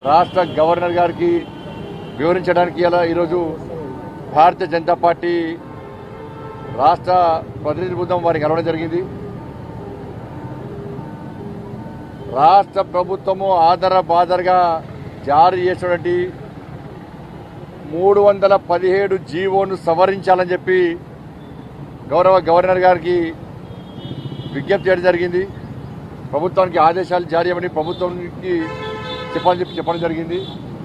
రాష్ట్ర గవర్నర్ గారికి వివరించడానికి ఇలా ఈరోజు భారతీయ జనతా పార్టీ రాష్ట్ర ప్రతినిధి బృందం వారికి కలవడం జరిగింది రాష్ట్ర ప్రభుత్వము ఆధార బాధరగా జారీ చేసినటువంటి మూడు వందల పదిహేడు జీవోను సవరించాలని చెప్పి గౌరవ గవర్నర్ గారికి విజ్ఞప్తి చేయడం జరిగింది ప్రభుత్వానికి ఆదేశాలు జారీ చేయమని ప్రభుత్వానికి చెప్పాలని చెప్పి చెప్పడం జరిగింది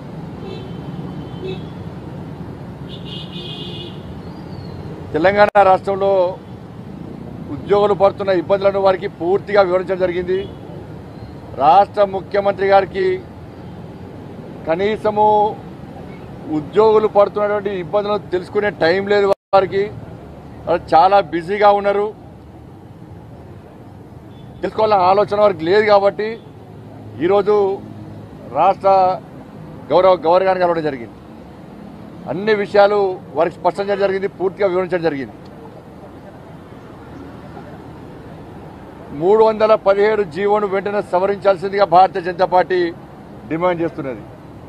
తెలంగాణ రాష్ట్రంలో ఉద్యోగులు పడుతున్న ఇబ్బందులను వారికి పూర్తిగా వివరించడం జరిగింది రాష్ట్ర ముఖ్యమంత్రి గారికి కనీసము ఉద్యోగులు పడుతున్నటువంటి ఇబ్బందులను తెలుసుకునే టైం లేదు వారికి వారు చాలా బిజీగా ఉన్నారు తెలుసుకోవాలన్న ఆలోచన వారికి లేదు కాబట్టి ఈరోజు రాష్ట్ర గౌరవ గవర్నర్ గారిని కలవడం జరిగింది అన్ని విషయాలు వారికి స్పష్టం చేయడం జరిగింది పూర్తిగా వివరించడం జరిగింది మూడు వందల పదిహేడు జీవోను వెంటనే సవరించాల్సిందిగా భారతీయ జనతా పార్టీ డిమాండ్ చేస్తున్నది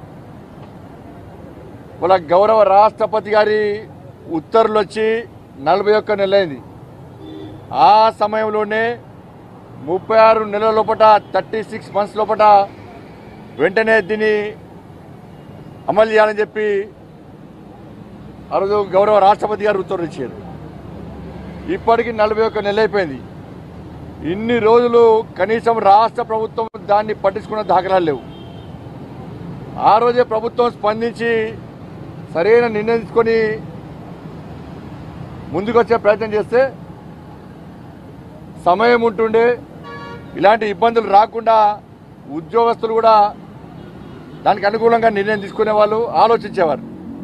వాళ్ళ గౌరవ రాష్ట్రపతి గారి ఉత్తర్వులు వచ్చి నలభై ఒక్క నెలలైంది ఆ సమయంలోనే ముప్పై ఆరు నెలల లోపల థర్టీ సిక్స్ మంత్స్ లోపల వెంటనే దీన్ని అమలు చేయాలని చెప్పి ఆ రోజు గౌరవ రాష్ట్రపతి గారు ఉత్తర్వులు ఇచ్చారు ఇప్పటికి నలభై ఒక్క నెల అయిపోయింది ఇన్ని రోజులు కనీసం రాష్ట్ర ప్రభుత్వం దాన్ని పట్టించుకున్న దాఖలాలు లేవు ఆ రోజే ప్రభుత్వం స్పందించి సరైన నిర్ణయం తీసుకొని ముందుకొచ్చే ప్రయత్నం చేస్తే సమయం ఉంటుండే ఇలాంటి ఇబ్బందులు రాకుండా ఉద్యోగస్తులు కూడా దానికి అనుకూలంగా నిర్ణయం తీసుకునే వాళ్ళు ఆలోచించేవారు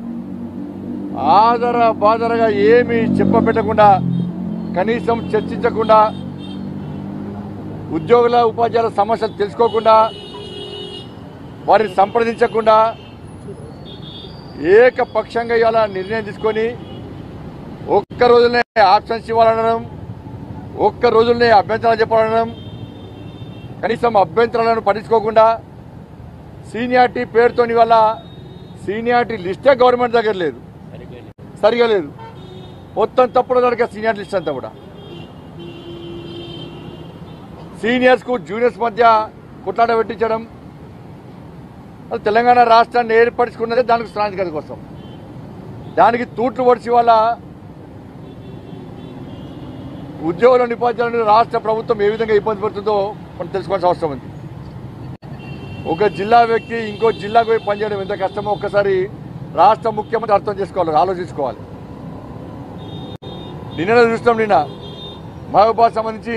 ఆదర బాదరగా ఏమీ చెప్పబెట్టకుండా కనీసం చర్చించకుండా ఉద్యోగుల ఉపాధ్యాయుల సమస్యలు తెలుసుకోకుండా వారిని సంప్రదించకుండా ఏకపక్షంగా ఇవాళ నిర్ణయం తీసుకొని ఒక్క రోజులనే ఆప్షన్స్ ఇవ్వాలనడం ఒక్క రోజులనే అభ్యంతరాలు చెప్పాలనడం కనీసం అభ్యంతరాలను పట్టించుకోకుండా సీనియారిటీ పేరుతోని వల్ల సీనియారిటీ లిస్టే గవర్నమెంట్ దగ్గర లేదు సరిగా లేదు మొత్తం తప్పుడు జరిగే సీనియర్ లిస్ట్ అంతా కూడా సీనియర్స్ కు జూనియర్స్ మధ్య కుట్లాట పెట్టించడం అది తెలంగాణ రాష్ట్రాన్ని ఏర్పరచుకున్నదే దానికి స్థానికత కోసం దానికి తూట్లు పడిచి వల్ల ఉద్యోగులను ఉపాధ్యాయులను రాష్ట్ర ప్రభుత్వం ఏ విధంగా ఇబ్బంది పడుతుందో మనం తెలుసుకోవాల్సిన అవసరం ఉంది ఒక జిల్లా వ్యక్తి ఇంకో జిల్లాకు పోయి పనిచేయడం ఎంత కష్టమో ఒక్కసారి రాష్ట్ర ముఖ్యమంత్రి అర్థం చేసుకోవాలి ఆలోచించుకోవాలి నిన్న చూస్తాం నిన్న మహబూబాద్ సంబంధించి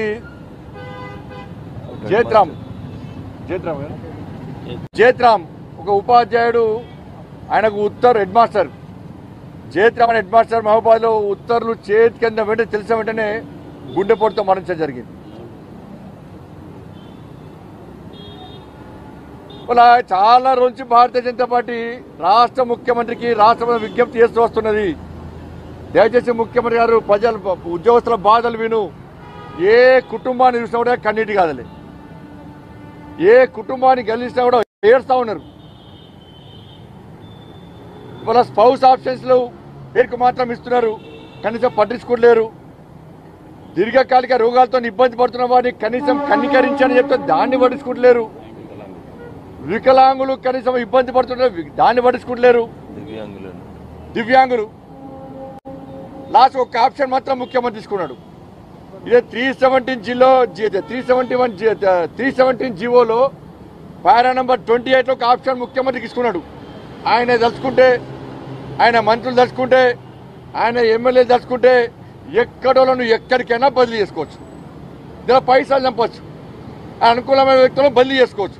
జేత్రామ్ జేత్రామ్ కదా? జేత్రామ్ ఒక ఉపాధ్యాయుడు ఆయనకు ఉత్తర్ హెడ్ మాస్టర్ జేత్రామ్ అనే హెడ్ మాస్టర్ మహబూబాద్ లో ఉత్తర్వులు చేతి కింద వెంటనే తెలిసిన వెంటనే గుండెపోటుతో మరణించడం జరిగింది ఇలా చాలా రోజు భారతీయ జనతా పార్టీ రాష్ట్ర ముఖ్యమంత్రికి రాష్ట్ర ప్రభుత్వం విజ్ఞప్తి చేస్తూ వస్తున్నది దయచేసి ముఖ్యమంత్రి గారు ప్రజల ఉద్యోగస్తుల బాధలు విను ఏ కుటుంబాన్ని చూసినా కూడా కన్నీటి కాదలే ఏ కుటుంబాన్ని గెలిచినా కూడా ఏడుస్తా ఉన్నారు ఇవాళ స్పౌస్ ఆప్షన్స్ లో పేరుకు మాత్రం ఇస్తున్నారు కనీసం పట్టించుకోలేరు దీర్ఘకాలిక రోగాలతో ఇబ్బంది పడుతున్న వారిని కనీసం కన్నికరించని చెప్తే దాన్ని పట్టించుకుంటలేరు వికలాంగులు కనీసం ఇబ్బంది పడుతున్నారు దాన్ని పట్టించుకుంటలేరు దివ్యాంగులను దివ్యాంగులు లాస్ట్ ఒక ఆప్షన్ మాత్రం ముఖ్యమంత్రి తీసుకున్నాడు ఇదే త్రీ సెవెంటీన్ జిలో three seventy one three seventeen జీవోలో పారా నంబర్ ట్వంటీ ఎయిట్లో ఒక ఆప్షన్ ముఖ్యమంత్రి తీసుకున్నాడు ఆయన తలుచుకుంటే ఆయన మంత్రులు తలుచుకుంటే ఆయన ఎమ్మెల్యే తలుచుకుంటే ఎక్కడోళ్ళను ఎక్కడికైనా బదిలీ చేసుకోవచ్చు ఇందులో పైసలు చంపొచ్చు ఆ అనుకూలమైన వ్యక్తులను బదిలీ చేసుకోవచ్చు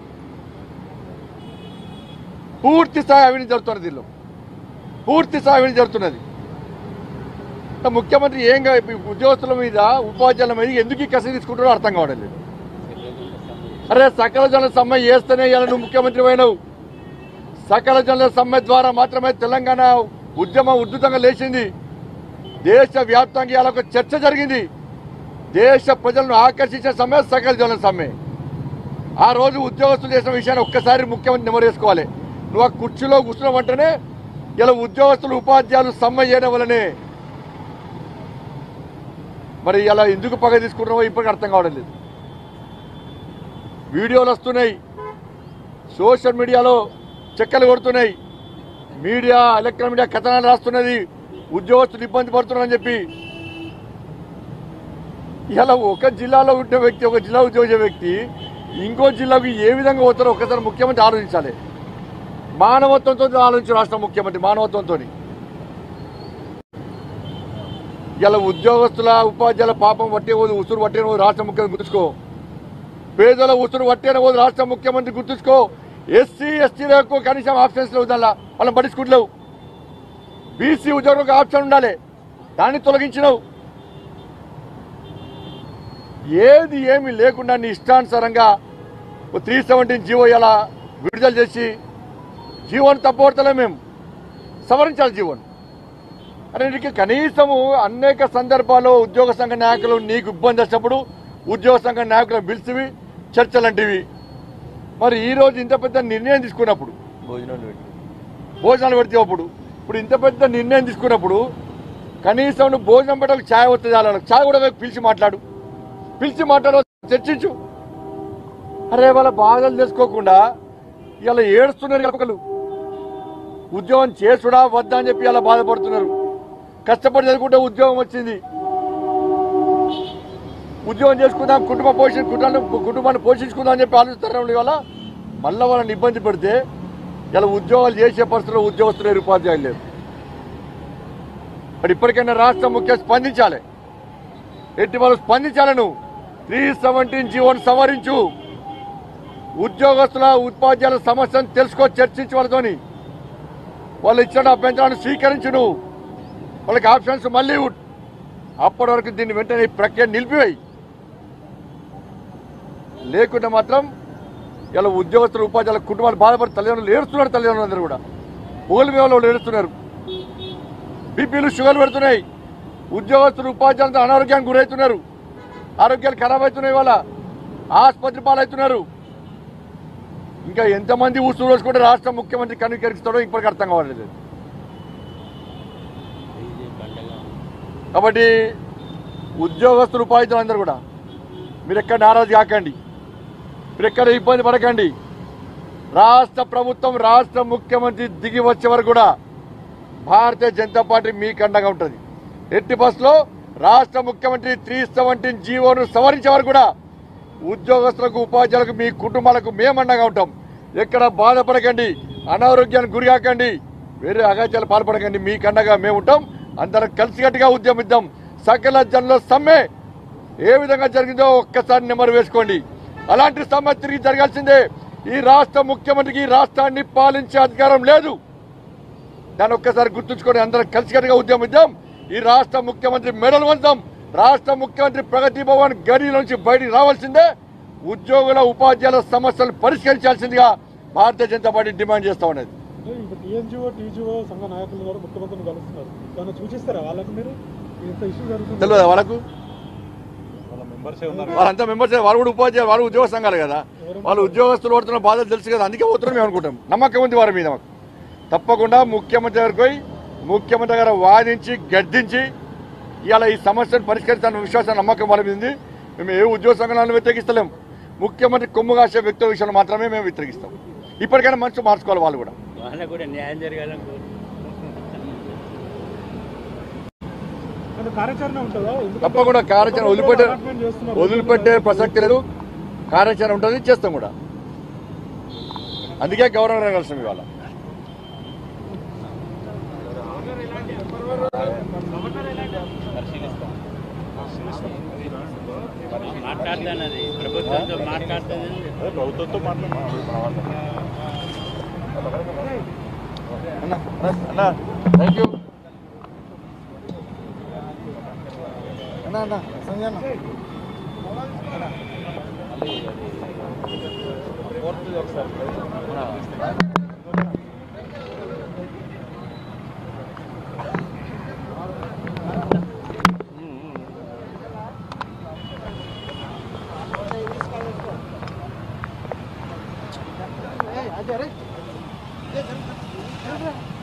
పూర్తి స్థాయి అవినీతి జరుగుతున్నది దీనిలో పూర్తి స్థాయి అవినీతి జరుగుతున్నది ముఖ్యమంత్రి ఏం గా- ఈ ఉద్యోగస్తుల మీద ఉపాధ్యాయుల మీద ఎందుకు ఈ కసి తీసుకుంటారో అర్థం కావడం లేదు అరే సకల జన సమ్మె చేస్తేనే ఇలా నువ్వు ముఖ్యమంత్రి అయినావు సకల జనుల సమ్మె ద్వారా మాత్రమే తెలంగాణ ఉద్యమం ఉద్ధృతంగా లేచింది దేశ వ్యాప్తంగా ఇలా ఒక చర్చ జరిగింది దేశ ప్రజలను ఆకర్షించే సమ్మె సకల జనుల సమ్మె ఆ రోజు ఉద్యోగస్తులు చేసిన విషయాన్ని ఒక్కసారి ముఖ్యమంత్రి నెమరు వేసుకోవాలి నువ్వు ఆ కుర్చీలో కూర్చున్నావంటేనే ఇలా ఉద్యోగస్తులు ఉపాధ్యాయులు సమ్మె చేయడం వల్లనే మరి ఇలా ఎందుకు పగ తీసుకుంటున్నావో ఇప్పటికీ అర్థం కావడం లేదు వీడియోలు వస్తున్నాయి సోషల్ మీడియాలో చెక్కలు కొడుతున్నాయి మీడియా ఎలక్ట్రానిక్ మీడియా కథనాలు రాస్తున్నది ఉద్యోగస్తులు ఇబ్బంది పడుతున్నారని చెప్పి ఇలా ఒక జిల్లాలో ఉండే వ్యక్తి ఒక జిల్లా ఉద్యోగ వ్యక్తి ఇంకో జిల్లాకు ఏ విధంగా పోతారో ఒకసారి ముఖ్యమంత్రి ఆలోచించాలి మానవత్వంతో ఆలోచించు రాష్ట్ర ముఖ్యమంత్రి మానవత్వంతో ఇలా ఉద్యోగస్తుల ఉపాధ్యాయుల పాపం పట్టే పోదు ఉసురు పట్టే పోదు రాష్ట్ర ముఖ్యమంత్రి గుర్తుంచుకో పేదల ఉసురు పట్టే పోదు రాష్ట్ర ముఖ్యమంత్రి గుర్తుంచుకో ఎస్సీ ఎస్టీలకు కనీసం ఆప్షన్స్ లేవు దానిలో వాళ్ళని పట్టించుకుంటలేవు బీసీ ఉద్యోగులకు ఆప్షన్ ఉండాలి దాన్ని తొలగించినవు ఏది ఏమి లేకుండా నీ ఇష్టానుసారంగా త్రీ సెవెంటీన్ జీవో ఇలా విడుదల చేసి జీవోని తప్పబడతలే మేము సవరించాలి జీవోని అరే నీకు కనీసము అనేక సందర్భాల్లో ఉద్యోగ సంఘ నాయకులు నీకు ఇబ్బంది వచ్చినప్పుడు ఉద్యోగ సంఘ నాయకులను పిలిచివి చర్చలంటివి మరి ఈ రోజు ఇంత పెద్ద నిర్ణయం తీసుకున్నప్పుడు భోజనాలు పెట్టి భోజనాలు పెడితే అప్పుడు ఇప్పుడు ఇంత పెద్ద నిర్ణయం తీసుకున్నప్పుడు కనీసం నువ్వు భోజనం పెట్టాలి ఛాయ్ వస్తుంది వాళ్ళకి ఛాయ్ కూడా పోయి పిలిచి మాట్లాడు పిలిచి మాట్లాడు చర్చించు అరే వాళ్ళ బాధలు తెలుసుకోకుండా ఇలా ఏడుస్తున్నారు ఒకరు ఉద్యోగం చేసుడా వద్దా అని చెప్పి ఇలా బాధపడుతున్నారు కష్టపడి చదువుకుంటే ఉద్యోగం వచ్చింది ఉద్యోగం చేసుకుందాం కుటుంబ పోషణ కుటుంబాన్ని కుటుంబాన్ని పోషించుకుందాం అని చెప్పి ఆలోచిస్తారు ఇవాళ మళ్ళీ వాళ్ళని ఇబ్బంది పెడితే ఇలా ఉద్యోగాలు చేసే పరిస్థితుల్లో ఉద్యోగస్తులు లేరు, ఉపాధ్యాయులు లేరు మరి ఇప్పటికైనా రాష్ట్ర ముఖ్య స్పందించాలి ఎట్టి వాళ్ళు స్పందించాలి నువ్వు త్రీ సెవెంటీన్ జీవోని సవరించు ఉద్యోగస్తుల ఉపాధ్యాయుల సమస్యను తెలుసుకో చర్చించి వాళ్ళతోని వాళ్ళు ఇచ్చిన అభ్యంతరాన్ని స్వీకరించు నువ్వు వాళ్ళకి ఆప్షన్స్ మళ్ళీ ఇవ్వు. అప్పటి వరకు దీన్ని వెంటనే ఈ ప్రక్రియ నిలిపివేయి లేకుంటే మాత్రం ఇలా ఉద్యోగస్తులు ఉపాధ్యాయుల కుటుంబాలు బాధపడి తల్లిదండ్రులు ఏడుస్తున్నారు తల్లిదండ్రులు అందరూ కూడా ఓళ్ళు మీద వాళ్ళు ఏడుస్తున్నారు బీపీలు షుగర్లు పెడుతున్నాయి ఉద్యోగస్తులు ఉపాధ్యాయులతో అనారోగ్యానికి గురవుతున్నారు ఆరోగ్యాలు ఖరాబ్ అవుతున్నాయి వాళ్ళ ఆసుపత్రి పాలవుతున్నారు ఇంకా ఎంతమంది ఊసులు వేసుకుంటే రాష్ట్ర ముఖ్యమంత్రి కనుకరిస్తాడో ఇప్పటికి అర్థం కావట్లేదు కాబట్టి ఉద్యోగస్తులు ఉపాధ్యాయులు అందరూ కూడా మీరు ఎక్కడ నారాజు కాకండి మీరు ఎక్కడ ఇబ్బంది పడకండి రాష్ట్ర ప్రభుత్వం రాష్ట్ర ముఖ్యమంత్రి దిగి వచ్చే వరకు కూడా భారతీయ జనతా పార్టీ మీకు అండగా ఉంటుంది ఎట్టి బస్సులో రాష్ట్ర ముఖ్యమంత్రి త్రీ సెవెంటీన్ జీవోను సవరించే వరకు కూడా ఉద్యోగస్తులకు ఉపాధ్యాయులకు మీ కుటుంబాలకు మేము అండగా ఉంటాం ఎక్కడ బాధపడకండి అనారోగ్యానికి గురికాకండి వేరే అగాచాలు పాల్పడకండి మీకు అండగా మేము ఉంటాం అందరం కలిసికట్టుగా ఉద్యమిద్దాం సకల జనుల సమ్మె ఏ విధంగా జరిగిందో ఒక్కసారి నెమరు వేసుకోండి అలాంటి సమ్మె తిరిగి జరగాల్సిందే ఈ రాష్ట్ర ముఖ్యమంత్రికి ఈ రాష్ట్రాన్ని పాలించే అధికారం లేదు దాన్ని ఒక్కసారి గుర్తుంచుకొని అందరం కలిసికట్టుగా ఉద్యమిద్దాం ఈ రాష్ట్ర ముఖ్యమంత్రి మెడలు వంచాం రాష్ట్ర ముఖ్యమంత్రి ప్రగతి భవన్ గడి నుంచి బయటికి రావాల్సిందే ఉద్యోగుల ఉపాధ్యాయుల సమస్యలు పరిష్కరించాల్సిందిగా భారతీయ జనతా పార్టీ డిమాండ్ చేస్తా ఉన్నది ఇప్పుడు టీఎన్జిఓ టీజీఓ సంఘ నాయకులు కూడా ముఖ్యమంత్రిని కలుస్తున్నారు ఏమైనా సూచిస్తారా వాళ్ళకి మీరు ఇంత ఇష్యూ జరుగుతుంది తెలియదు వాళ్ళకు వాళ్ళ మెంబర్సే ఉన్నారు వాళ్ళంతా మెంబర్స్ వాళ్ళు కూడా ఉపాధ్యాయులు వాళ్ళు ఉద్యోగ సంఘాలు కదా వాళ్ళు ఉద్యోగస్తులు పడుతున్న బాధలు తెలుసు కదా అందుకే పోతున్నారు మేము అనుకుంటాం నమ్మకం ఉంది వారి మీద మాకు తప్పకుండా ముఖ్యమంత్రి గారికి పోయి ముఖ్యమంత్రి గారు వాదించి గద్దించి ఇవాళ ఈ సమస్యను పరిష్కరిస్తాన విశ్వాసం నమ్మకం వాళ్ళ మీద ఉంది మేము ఏ ఉద్యోగ సంఘాలను వ్యతిరేకిస్తలేం ముఖ్యమంత్రి కొమ్ము కాసే వ్యక్తుల విషయంలో మాత్రమే మేము వ్యతిరేకిస్తాం ఇప్పటికైనా మనసు మార్చుకోవాలి వాళ్ళు కూడా వాళ్ళకు కూడా న్యాయం జరగాలని కోరు కానీ కార్యాచరణ ఉంటుందా ఎందుకంటే తప్పకుండా కార్యాచరణ వదిలిపెట్టే అలాట్మెంట్ చేస్తున్నారు. వదిలిపెట్టే ప్రసక్తి లేదు కార్యాచరణ ఉంటుంది చేస్తాం కూడా అందుకే గౌరవం కలిసాం ఇవాళ మాట్లాడుతున్నది ప్రభుత్వంతో మాట్లాడుతుంది ప్రభుత్వంతో అన్న అన్న థ్యాంక్ యూ అన్న అన్న సంజయ్ అన్న అదే